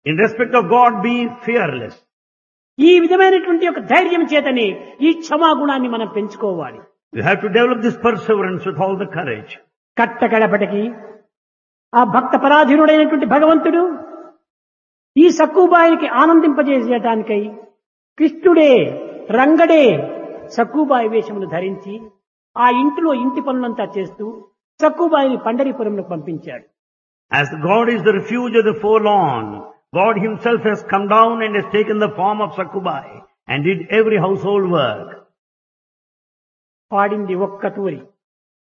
In respect of God, be fearless. ఈ విధమైనటువంటి ఒక ధైర్యం చేతనే ఈ క్షమాగుణాన్ని మనం పెంచుకోవాలి You have to develop this perseverance with all the courage. కట్టకడపటికి ఆ భక్త పరాధీనుడైనటువంటి భగవంతుడు ఈ సక్కుబాయికి ఆనందింపజేసేటానికై కృష్ణుడే రంగడే సక్కుబాయి వేషమును ధరించి ఆ ఇంటిలో ఇంటి పనులంతా చేస్తూ సక్కుబాయిని పండరీపురంలో పంపించాడు As God is the refuge of the forlorn, God himself has come down and has taken the form of Sakubai and did every household work. పాడింది ఒక్క తూరి